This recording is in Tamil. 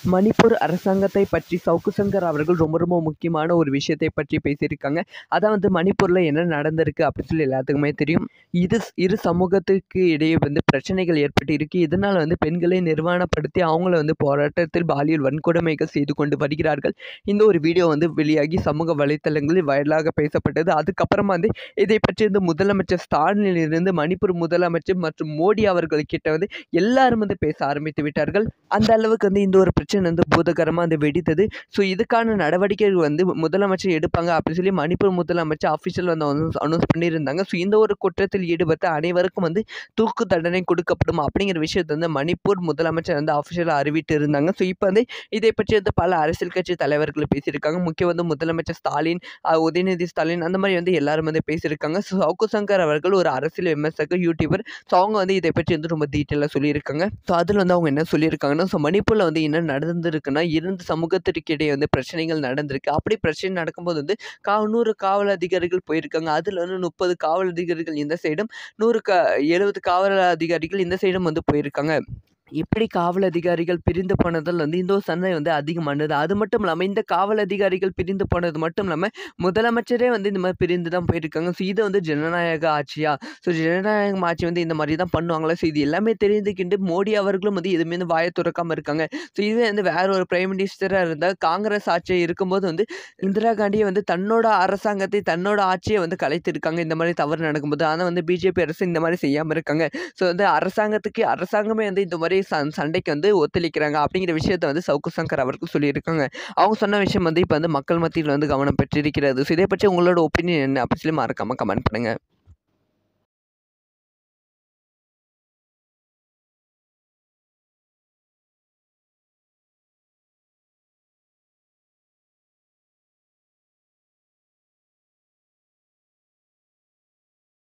மணிப்பூர் அரசாங்கத்தை பற்றி சவுக்கு சங்கர் அவர்கள் ரொம்ப ரொம்ப முக்கியமான ஒரு விஷயத்தை பற்றி பேசியிருக்காங்க அதான் வந்து மணிப்பூரில் என்ன நடந்திருக்கு அப்படின்னு சொல்லி எல்லாத்துக்குமே தெரியும் இது இரு சமூகத்துக்கு இடையே வந்து பிரச்சனைகள் ஏற்பட்டு இருக்கு இதனால் வந்து பெண்களை நிர்வாணப்படுத்தி அவங்கள வந்து போராட்டத்தில் பாலியல் வன்கொடுமைகள் செய்து கொண்டு வருகிறார்கள் இந்த ஒரு வீடியோ வந்து வெளியாகி சமூக வலைத்தளங்களில் வைரலாக பேசப்பட்டது அதுக்கப்புறமா வந்து இதை பற்றி வந்து முதலமைச்சர் ஸ்டாலினிலிருந்து மணிப்பூர் முதலமைச்சர் மற்றும் மோடி அவர்கள்கிட்ட வந்து எல்லாரும் வந்து பேச ஆரம்பித்து விட்டார்கள் அந்த அளவுக்கு வந்து இந்த ஒரு பிரச்சனை வந்து பூதகரமாக வந்து வெடித்தது ஸோ இதுக்கான நடவடிக்கைகள் வந்து முதலமைச்சர் எடுப்பாங்க அப்படின்னு சொல்லி மணிப்பூர் முதலமைச்சர் அஃபிஷியல் வந்து அனௌன்ஸ் பண்ணியிருந்தாங்க ஸோ இந்த ஒரு குற்றத்தில் ஈடுபட்ட அனைவருக்கும் வந்து தூக்கு தண்டனை கொடுக்கப்படும் அப்படிங்கிற விஷயத்தை வந்து மணிப்பூர் முதலமைச்சர் வந்து அஃபிஷியலாக அறிவிட்டு இருந்தாங்க ஸோ இப்போ வந்து இதை பற்றி வந்து பல அரசியல் கட்சி தலைவர்கள் பேசியிருக்காங்க முக்கிய வந்து முதலமைச்சர் ஸ்டாலின் அஹ் உதயநிதி ஸ்டாலின் அந்த மாதிரி வந்து எல்லாரும் வந்து பேசியிருக்காங்க ஸோ சவுக்கு சங்கர் அவர்கள் ஒரு அரசியல் விமர்சகர் யூடியூபர் ஸோ அவங்க வந்து இதை பற்றி வந்து ரொம்ப டீட்டெயிலாக சொல்லியிருக்காங்க ஸோ அதில் வந்து அவங்க என்ன சொல்லியிருக்காங்கன்னா ஸோ மணிப்பூரில் வந்து என்ன நடந்திருக்குன்னா இரண்டு சமூகத்திற்கு இடையே வந்து பிரச்சனைகள் நடந்திருக்கு அப்படி பிரச்சனை நடக்கும்போது வந்து கா நூறு காவல் அதிகாரிகள் போயிருக்காங்க அதில் வந்து முப்பது காவல் அதிகாரிகள் இந்த சைடும் நூறு க எழுபது காவல் அதிகாரிகள் இந்த சைடும் வந்து போயிருக்காங்க இப்படி காவல் அதிகாரிகள் பிரிந்து போனதால் வந்து இந்த ஒரு சண்டை வந்து அதிகமானது அது மட்டும் இல்லாமல் இந்த காவல் அதிகாரிகள் பிரிந்து போனது மட்டும் இல்லாமல் முதலமைச்சரே வந்து இந்த மாதிரி பிரிந்து தான் போயிருக்காங்க ஸோ இது வந்து ஜனநாயக ஆட்சியா ஸோ ஜனநாயக ஆட்சி வந்து இந்த மாதிரி தான் பண்ணுவாங்களா ஸோ இது எல்லாமே தெரிந்துக்கிட்டு மோடி அவர்களும் வந்து இதுமாரி வந்து வாயை துறக்காமல் இருக்காங்க ஸோ இதுவே வந்து வேற ஒரு பிரைம் மினிஸ்டராக இருந்தால் காங்கிரஸ் ஆட்சி இருக்கும்போது வந்து இந்திரா காந்தியை வந்து தன்னோட அரசாங்கத்தை தன்னோட ஆட்சியை வந்து கலைத்திருக்காங்க இந்த மாதிரி தவறு நடக்கும்போது ஆனால் வந்து பிஜேபி அரசு இந்த மாதிரி செய்யாமல் இருக்காங்க ஸோ வந்து அரசாங்கத்துக்கு அரசாங்கமே வந்து இந்த மாதிரி ச சண்டைக்கு வந்து ஒத்துழைக்கிறாங்க அப்படிங்கிற விஷயத்தை வந்து சவுக்கு சங்கர் அவர்கள் சொல்லியிருக்காங்க அவங்க சொன்ன விஷயம் வந்து இப்போ வந்து மக்கள் மத்தியில் வந்து கவனம் பெற்றிருக்கிறது ஸோ இதை பற்றி உங்களோட ஒப்பீனியன் என்ன அப்படி சொல்லி மறக்காமல் கமெண்ட் பண்ணுங்கள்